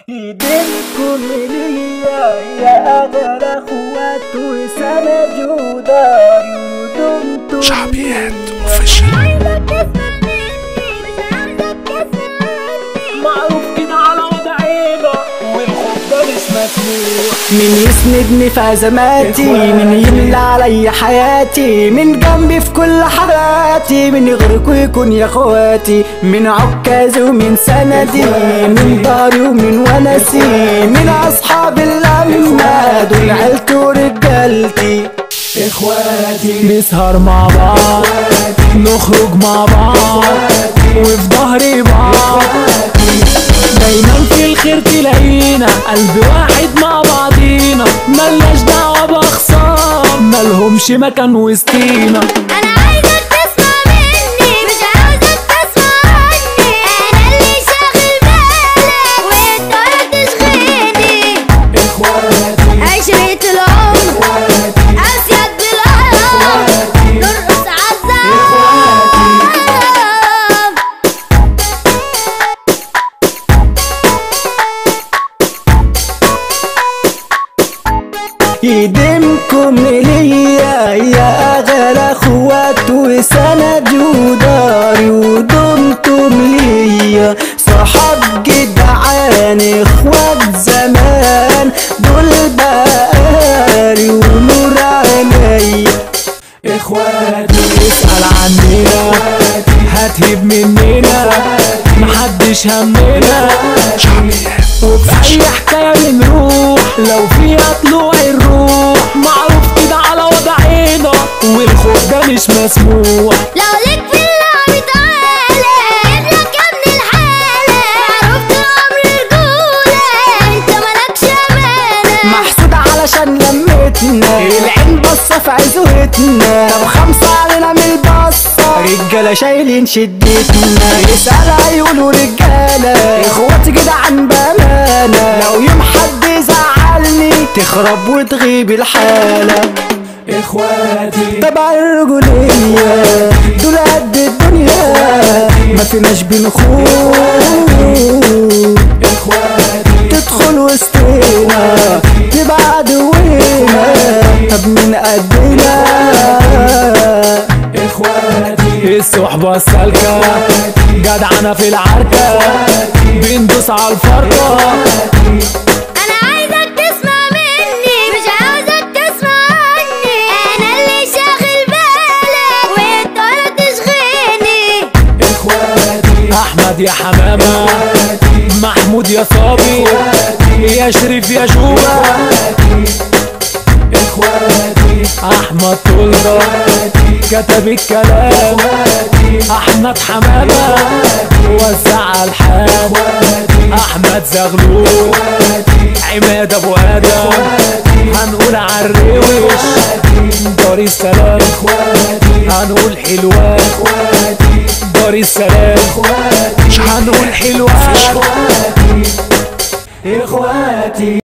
ايدينكم ليا يا اغلى اخوات وسند ودار ودمتم شعبيات اوفيشال معروف كده على وضعينا والخوف ده مش مسموح مين يسندني في ازماتي مين يملى علي حياتي من جنبي في كل حالاتي من يغرق ويكون يا اخواتي من عكازي ومن سندي من داري ومن ونسي من اصحاب اللمه دول عيلتي ورجالتي اخواتي نسهر مع بعض نخرج مع بعض وفي ظهري بعض دايما في الخير تلاقينا قلب واحد مع بعضينا ملناش دعوة بأخصام ملهمش مكان وسطينا انا عايزك تسمع مني مش عاوزك تسمع عني انا اللي شاغل بالك وانت ولا تشغلني عشرة العمر اسيد بالقرف نرقص عالزعم يديمكم ليا يا أغلى أخوات وسند وداري ودمتم ليا صحاب جدعان اخوات زمان دول بقالي ونور عينيا اخواتي اسأل عننا هتهب مننا محدش همنا شعبيات وفي اي حكايه بنروح لو فيها طلوع الروح معروف كده على وضعنا والخوف ده مش مسموح لو ليك في اللعب تعالى ابنك يا ابن الحالة معروف طول عمر رجولة انت مالكش امانة محسود علشان لمتنا العين بصة في عزوتنا طب خمسة علينا من البصة رجالة شايلين شدتنا يسأل هيقولوا رجالة اخواتي جدعان بامانة لو يوم حد يزعلني تخرب وتغيب الحالة اخواتي تبع الرجولية دول قد الدنيا ما فيناش بنخون اخواتي تدخل وسطينا تبقى عدونا طب من قدنا اخواتي الصحبة السالكة جدعنا في العركة بندوس على الفرقة انا عايزك تسمع مني مش عاوزك تسمع عني انا اللي شاغل بالك وانت ولا تشغلني احمد يا حمامة محمود يا صابي يا شريف يا شوبة احمد طلبة كتب الكلام احمد حمامة وزع الحان احمد زغلول عماد ابو ادم هنقول عالروش دار السلام هنقول حلوان دار السلام هنقول حلوان اخواتي